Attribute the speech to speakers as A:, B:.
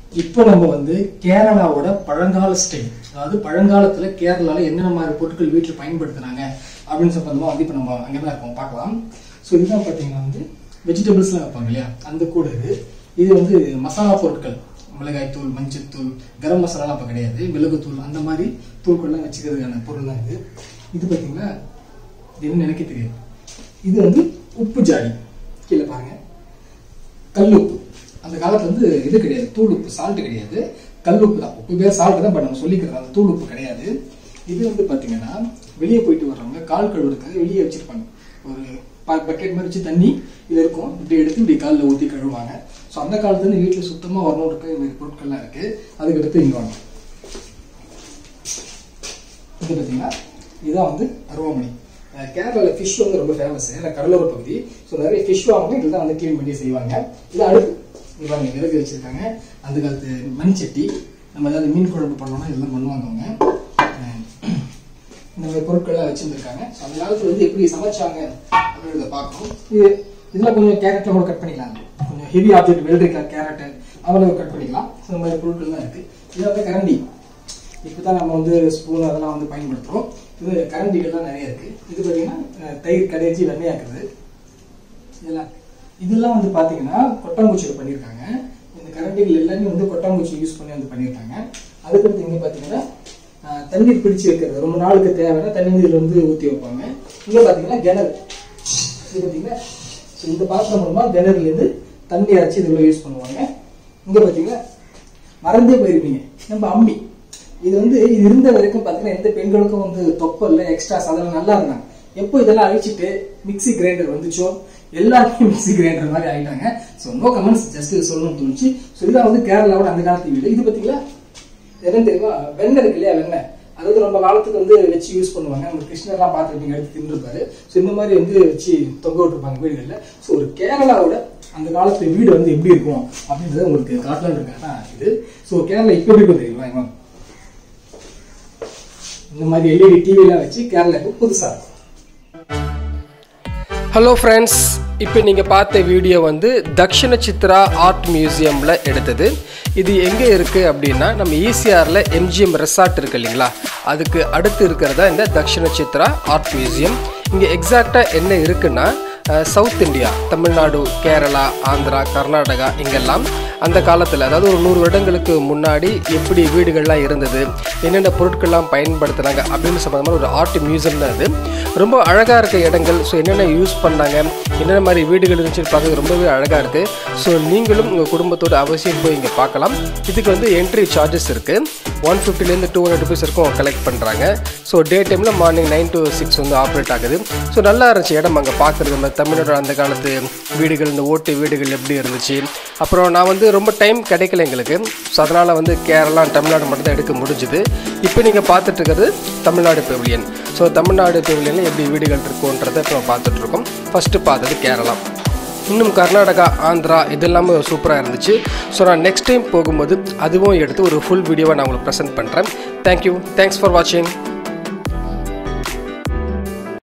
A: இப்போ நம்ம வந்து கேரளாவோட பழங்கால ஸ்டைல் அதாவது பழங்காலத்துல கேரளால என்னென்ன மாதிரி பொருட்கள் வீட்டில் பயன்படுத்துனாங்க அப்படின்னு சம்பந்தமா வந்து இப்போ நம்ம அங்கே தான் இருக்கோம் பார்க்கலாம் ஸோ இதுதான் பார்த்தீங்கன்னா வந்து வெஜிடபிள்ஸ்லாம் வைப்பாங்க இல்லையா அந்த கூட இது இது வந்து மசாலா பொருட்கள் மிளகாய் தூள் மஞ்சள் தூள் கரம் மசாலாலாம் அப்போ கிடையாது மிளகுத்தூள் அந்த மாதிரி தூள்கள்லாம் வச்சுக்கிறதுக்கான பொருள் தான் இது இது பார்த்தீங்கன்னா இது என்னன்னு எனக்கே தெரியாது இது வந்து உப்பு ஜாடி கீழே பாருங்க கல் உப்பு அந்த காலத்துல வந்து இது கிடையாது தூள் உப்பு சால்ட் கிடையாது கல் உப்பு தான் உப்பு பேர் சால்ட் தான் பட் நம்ம சொல்லிக்கிறது அந்த தூள் உப்பு கிடையாது இது வந்து பாத்தீங்கன்னா வெளியே போயிட்டு வர்றவங்க கால் கழுவுறதுக்காக வெளியே வச்சிருப்பாங்க ஒரு பக்கெட் மாதிரி வச்சு தண்ணி இது இருக்கும் இப்படி எடுத்து இப்படி காலில் ஊற்றி கழுவுவாங்க ஸோ அந்த காலத்துல இருந்து வீட்டில் சுத்தமாக வரணும் இருக்க இந்த மாதிரி பொருட்கள்லாம் இருக்கு அதுக்கு அடுத்து இங்கே வாங்க இது பார்த்தீங்கன்னா இதுதான் வந்து அருவாமணி அஹ் கேரளால ஃபிஷ் வந்து ரொம்ப ஃபேமஸ் ஏன்னா கடலோர பகுதி ஸோ நிறைய ஃபிஷ் வாங்க இதுதான் வந்து க்ளீன் பண்ணி செய்வாங்க இது அடுப்பு இது பாருங்க விறகு வச்சிருக்காங்க அந்த காலத்து மண் சட்டி நம்ம ஏதாவது மீன் குழம்பு பண்ணோம்னா இதெல்லாம் பண்ணுவாங்க அவங்க அஹ் இந்த மாதிரி பொருட்கள்லாம் வச்சிருந்துருக்காங்க ஸோ அந்த காலத்துல வந்து எப்படி சமைச்சாங்க அப்படின்றத பார்க்கணும் இது இதெல்லாம் கொஞ்சம் கேரட்ல கூட கட் பண்ணிக்கலாம் கொஞ்சம் ஹெவி ஆப்ஜெக்ட் வெள்ளரிக்காய் கேரட் அவ்வளவு கட் பண்ணிக்கலாம் ஸோ இந்த மாதிரி பொருட்கள்லாம் இருக்கு இது வந்து கரண்டி இப்பதான் நம்ம வந்து ஸ்பூன் அதெல்லாம் வந்து பயன்படுத்துறோம் இது கரண்டிகள்லாம் நிறைய இருக்கு இது பார்த்தீங்கன்னா அஹ், தயிர் கடைச்சி வெண்ணையாக்குறது இதெல்லாம் இதெல்லாம் வந்து பாத்தீங்கன்னா கொட்டாங்குச்சியில் பண்ணியிருக்காங்க இந்த கரண்டிகள் எல்லாமே வந்து கொட்டாங்குச்சி யூஸ் பண்ணி வந்து பண்ணியிருக்காங்க அதுக்கடுத்து இங்க பாத்தீங்கன்னா அஹ், தண்ணீர் பிடிச்சு வைக்கிறது ரொம்ப நாளுக்கு தேவைன்னா தண்ணி இதுல வந்து ஊற்றி வைப்பாங்க இங்க பாத்தீங்கன்னா கிணறு இது பாத்தீங்கன்னா so இந்த பாத்திரம் மூலமா கிணறுல இருந்து தண்ணி அரைச்சி இதுல யூஸ் பண்ணுவாங்க இங்க பாத்தீங்கன்னா மறந்தே போயிருப்பீங்க நம்ம அம்மி இது வந்து இது இருந்த வரைக்கும் பாத்தீங்கன்னா எந்த பெண்களுக்கும் வந்து தொப்பல்ல எக்ஸ்ட்ராஸ் அதெல்லாம் நல்லா இருந்தாங்க எப்போ இதெல்லாம் அழிச்சிட்டு மிக்ஸி கிரைண்டர் வந்துச்சோ எல்லாருமே மிக்ஸி கிரைண்டர் மாதிரி ஆயிட்டாங்க ஸோ நோ கமெண்ட்ஸ் ஜஸ்ட் சொல்லணும்னு தோணுச்சு ஸோ இதான் வந்து கேரளாவோட அந்த காலத்து வீடு இது பாத்தீங்களா என்ன தெரியுமா வெண்ணெய் இருக்கு இல்லையா வெண்ணெய் அதாவது ரொம்ப காலத்துக்கு வந்து வச்சு யூஸ் பண்ணுவாங்க நம்ம கிருஷ்ணர்லாம் பார்த்துருப்பீங்க எடுத்து தின்னுருப்பாரு ஸோ இந்த மாதிரி வந்து வச்சு தொங்க விட்டுருப்பாங்க வீடுகளில் ஸோ ஒரு கேரளாவோட அந்த காலத்து வீடு வந்து எப்படி இருக்கும் அப்படின்றத உங்களுக்கு காட்டலான்னு இருக்காங்க இது ஸோ கேரளா இப்போ எப்படி இருக்கும் தெரியுமா இவன் இந்த மாதிரி எல்இடி டிவிலாம் வச்சு கேரளா இப்போ புதுசா இருக்கும்
B: ஹலோ ஃப்ரெண்ட்ஸ் இப்போ நீங்கள் பார்த்த வீடியோ வந்து தக்ஷண சித்ரா ஆர்ட் மியூசியமில் எடுத்தது இது எங்கே இருக்குது அப்படின்னா நம்ம ஈசிஆரில் எம்ஜிஎம் ரெசார்ட் இருக்கு இல்லைங்களா அதுக்கு அடுத்து இருக்கிறதா இந்த தக்ஷண சித்ரா ஆர்ட் மியூசியம் இங்கே எக்ஸாக்டாக என்ன இருக்குன்னா அஹ், சவுத் இந்தியா தமிழ்நாடு கேரளா ஆந்திரா கர்நாடகா இங்கெல்லாம் அந்த காலத்தில் அதாவது ஒரு நூறு வருடங்களுக்கு முன்னாடி எப்படி வீடுகள்லாம் இருந்தது என்னென்ன பொருட்கள்லாம் பயன்படுத்துனாங்க அப்படின்னு சம்மந்தமான ஒரு ஆர்ட் மியூசியம் தான் இது ரொம்ப அழகாக இருக்க இடங்கள் ஸோ என்னென்ன யூஸ் பண்ணாங்க என்னென்ன மாதிரி வீடுகள் இருந்துச்சுன்னு பார்க்க ரொம்பவே அழகாக இருக்குது ஸோ நீங்களும் உங்கள் குடும்பத்தோட அவசியம் போய் இங்கே பார்க்கலாம் இதுக்கு வந்து என்ட்ரி சார்ஜஸ் இருக்குது ஒன் ஃபிஃப்டிலேருந்து டூ ஹண்ட்ரட் ருபீஸ் இருக்கும் கலெக்ட் பண்ணுறாங்க ஸோ டே டைமில் மார்னிங் நைன் to சிக்ஸ் வந்து ஆப்ரேட் ஆகுது ஸோ நல்லா இருந்துச்சு இடம் அங்கே பார்க்குறது நம்ம தமிழோட அந்த காலத்து வீடுகள் இந்த ஓட்டு வீடுகள் எப்படி இருந்துச்சு அப்புறம் நான் வந்து ரொம்ப டைம் கிடைக்கல எங்களுக்கு ஸோ அதனால் வந்து கேரளா தமிழ்நாடு மட்டும் தான் எடுக்க முடிஞ்சுது இப்போ நீங்கள் பார்த்துட்டு இருக்கிறது தமிழ்நாடு பெவிலியன் ஸோ தமிழ்நாடு பெவிலியனில் எப்படி வீடுகள் இருக்குன்றதை இப்போ நம்ம பார்த்துட்டு இருக்கோம் ஃபஸ்ட்டு பார்த்தது கேரளா இன்னும் கர்நாடகா ஆந்திரா இதெல்லாமே சூப்பராக இருந்துச்சு ஸோ நான் நெக்ஸ்ட் டைம் போகும்போது அதுவும் எடுத்து ஒரு ஃபுல் வீடியோவை நான் உங்களுக்கு ப்ரெசென்ட் பண்ணுறேன் தேங்க்யூ தேங்க்ஸ் ஃபார் வாட்சிங்